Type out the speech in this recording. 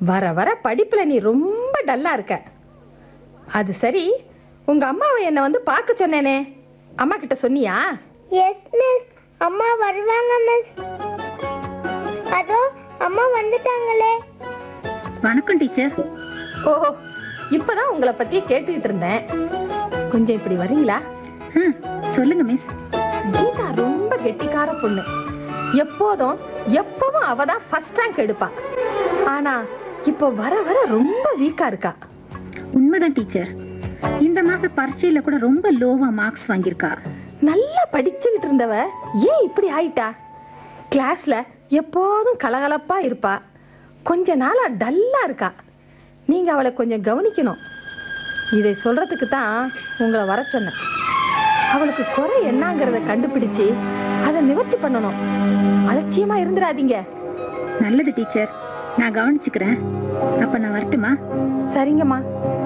வர வர படிப்புல நீ ரொம்ப டல்லா இருக்க அது சரி உங்க அம்மாவை என்ன வந்து பார்க்க சொன்னேனே அம்மா கிட்ட சொன்னியா எஸ் மிஸ் அம்மா வருவாங்க மிஸ் அதோ அம்மா வந்துட்டாங்களே வணக்கம் டீச்சர் ஓஹோ இப்பதான் உங்களை பத்தி கேட்டுக்கிட்டு இருந்தேன் கொஞ்சம் இப்படி வரீங்களா ஆ சொல்லுங்க மிஸ் கீதா ரொம்ப கெட்டிக்கார பொண்ணு எப்போதும் எப்பவும் அவ தான் ஃபர்ஸ்ட் ரேங்க் எடுப்பா ஆனா இப்போ வர வர ரொம்ப வீக்கா இருக்கா உண்மைதான் டீச்சர் இந்த மாச பரீட்சையில கூட ரொம்ப லோவா மார்க்ஸ் வாங்கியிருக்கா நல்லா படிச்சுக்கிட்டு இருந்தவ ஏன் இப்படி ஆயிட்டா கிளாஸ்ல எப்போதும் கலகலப்பா இருப்பா கொஞ்ச நாளா டல்லா இருக்கா நீங்க அவளை கொஞ்சம் கவனிக்கணும் இதை சொல்றதுக்கு தான் உங்களை வர சொன்னேன் அவளுக்கு குறை என்னங்கிறத கண்டுபிடிச்சு அதை நிவர்த்தி பண்ணணும் அலட்சியமா இருந்துடாதீங்க நல்லது டீச்சர் நான் கவனிச்சுக்கிறேன் அப்ப நான் வரட்டுமா சரிங்கம்மா